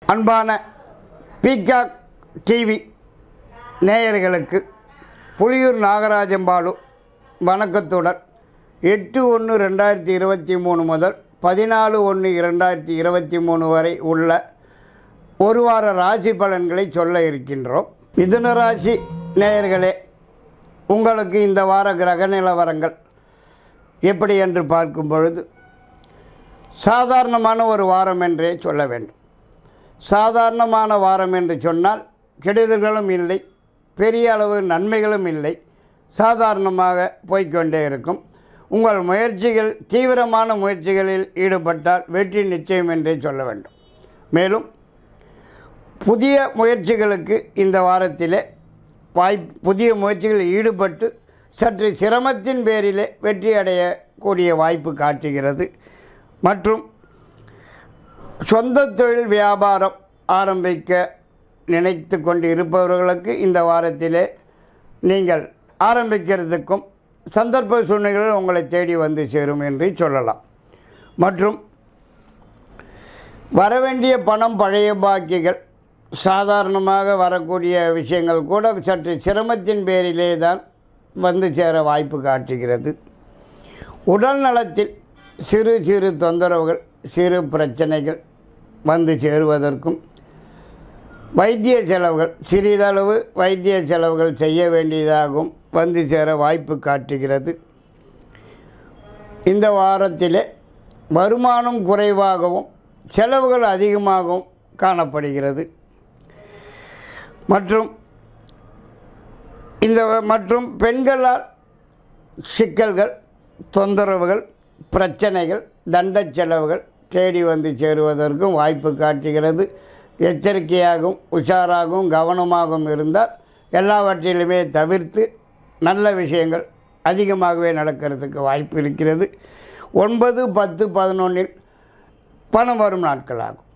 அன்பான peacock TV நேயர்களுக்கு புலியூர் நாகராஜம்பாலு வணக்கத்துடன் எட்டு ஒன்று ரெண்டாயிரத்தி இருபத்தி மூணு முதல் பதினாலு ஒன்று இரண்டாயிரத்தி இருபத்தி மூணு வரை உள்ள ஒரு வார ராசி பலன்களை சொல்ல இருக்கின்றோம் மிதுன ராசி நேயர்களே உங்களுக்கு இந்த வார கிரக நிலவரங்கள் எப்படி என்று பார்க்கும் பொழுது சாதாரணமான ஒரு வாரம் என்றே சொல்ல வேண்டும் சாதாரணமான வாரம் என்று சொன்னால் கெடுதல்களும் இல்லை பெரிய அளவு நன்மைகளும் இல்லை சாதாரணமாக போய்க்கொண்டே இருக்கும் உங்கள் முயற்சிகள் தீவிரமான முயற்சிகளில் ஈடுபட்டால் வெற்றி நிச்சயம் என்றே சொல்ல வேண்டும் மேலும் புதிய முயற்சிகளுக்கு இந்த வாரத்திலே வாய் புதிய முயற்சிகளில் ஈடுபட்டு சற்று சிரமத்தின் பேரிலே வெற்றி அடையக்கூடிய வாய்ப்பு காட்டுகிறது மற்றும் சொந்த தொழில் வியாபாரம் ஆரம்பிக்க நினைத்து கொண்டு இருப்பவர்களுக்கு இந்த வாரத்திலே நீங்கள் ஆரம்பிக்கிறதுக்கும் சந்தர்ப்ப சூழ்நிலைகள் உங்களை தேடி வந்து சேரும் என்று சொல்லலாம் மற்றும் வரவேண்டிய பணம் பழைய பாக்கிகள் சாதாரணமாக வரக்கூடிய விஷயங்கள் கூட சற்று சிரமத்தின் பேரிலே தான் வந்து சேர வாய்ப்பு காட்டுகிறது உடல் நலத்தில் சிறு சிறு தொந்தரவுகள் சிறு பிரச்சனைகள் வந்து சேருவதற்கும் வைத்திய செலவுகள் சிறிதளவு வைத்திய செலவுகள் செய்ய வேண்டியதாகவும் வந்து சேர வாய்ப்பு காட்டுகிறது இந்த வாரத்திலே வருமானம் குறைவாகவும் செலவுகள் அதிகமாகவும் காணப்படுகிறது மற்றும் இந்த மற்றும் பெண்களால் சிக்கல்கள் தொந்தரவுகள் பிரச்சனைகள் தண்ட செலவுகள் தேடி வந்து சேருவதற்கும் வாய்ப்பு காட்டுகிறது எச்சரிக்கையாகவும் உஷாராகவும் கவனமாகவும் இருந்தால் எல்லாவற்றிலுமே தவிர்த்து நல்ல விஷயங்கள் அதிகமாகவே நடக்கிறதுக்கு வாய்ப்பு இருக்கிறது ஒன்பது பத்து பதினொன்றில் பணம் வரும் நாட்கள் ஆகும்